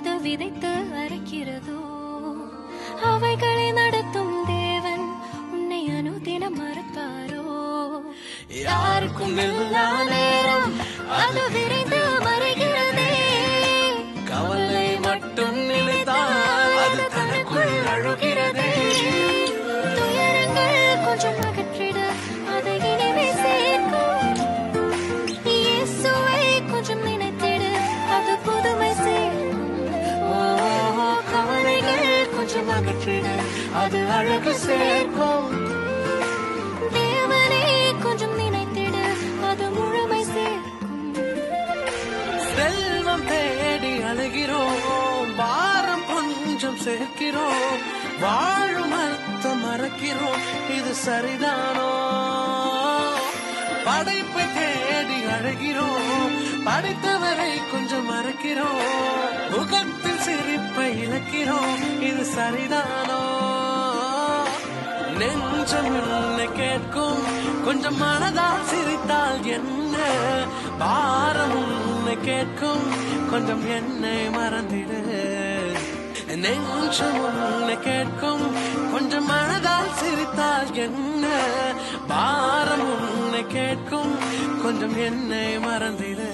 அது விதைத்து அரைக்கிறதோ அவைகளை நடத்தும் தேவன் உன்னை அனுதினம் மறப்பாரோ யாருக்கும் எல்லா நேரம் அது விரைந்து மறைகிறதே கவலை மட்டும் நினைத்தால் அது தனக்குள் அழுகிறதே துயரங்கள் கொஞ்சம் அகற்றிட அதை இனிமே சேர்க்கும் இயேசுவை கொஞ்சம் நினைத்திடு அது புதுமை சேர்க்கும் ஓ, கவலைகள் கொஞ்சம் அகற்றிட அது அழகு சேர்க்கும் தேவனை கொஞ்சம் நினைத்திடு அது முழுமை சேர்க்கும் செல்வம் தேடி அழுகிறோம் பாரம் கொஞ்சம் சேர்க்கிறோம் வாழும் அர்த்தம் மறக்கிறோம் இது சரிதானோ படைப்பை தேடி அழுகிறோம் படைத்தவரை கொஞ்சம் மறக்கிறோம் முகத்தில் சிரிப்பை இழக்கிறோம் இது சரிதானோ நெஞ்சம் உன்னை கேட்கும் கொஞ்சம் மனதால் சிரித்தால் என்ன பாரம் உன்னை கேட்கும் கொஞ்சம் என்னை மறந்திடு நெஞ்சம் உன்னை கேட்கும் கொஞ்சம் மனதால் சிரித்தால் என்ன பாரம் உன்னை கேட்கும் கொஞ்சம் என்னை மறந்திடு